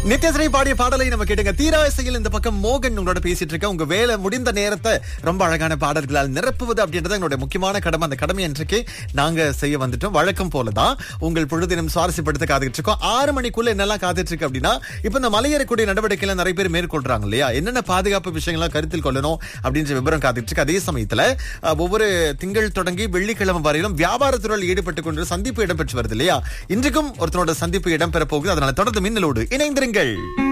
நித்யஸ்ரீ பாடிய பாடலை நம்ம கேட்டுங்க தீராசையில் இந்த பக்கம் மோகன் உங்களோட பேசிட்டு இருக்க உங்க வேலை முடிந்த நேரத்தை ரொம்ப அழகான பாடல்களால் நிரப்புவது அப்படின்றது எங்களுடைய முக்கியமான கடமை அந்த கடமை இன்றைக்கு நாங்க செய்ய வந்துட்டோம் வழக்கம் போலதான் உங்கள் பொழுதினம் சுவாரஸ்யப்படுத்த காத்துக்கிட்டு இருக்கோம் ஆறு மணிக்குள்ள என்னெல்லாம் காத்துட்டு இருக்கு அப்படின்னா இப்ப இந்த மலையேறக்கூடிய நடவடிக்கைகளை நிறைய பேர் மேற்கொள்றாங்க இல்லையா என்னென்ன பாதுகாப்பு விஷயங்களை கருத்தில் கொள்ளணும் அப்படின்ற விவரம் காத்துட்டு இருக்கு அதே சமயத்துல அஹ், ஒவ்வொரு திங்கள் தொடங்கி வெள்ளிக்கிழமை வரையிலும் வியாபாரத்துறையில் ஈடுபட்டு கொண்டு சந்திப்பு இடம்பெற்று வருது இல்லையா இன்றைக்கும் ஒருத்தனோட சந்திப்பு இடம்பெற போகுது அதனால தொடர்ந்து மின்னலோடு இணைந்திருங்கள்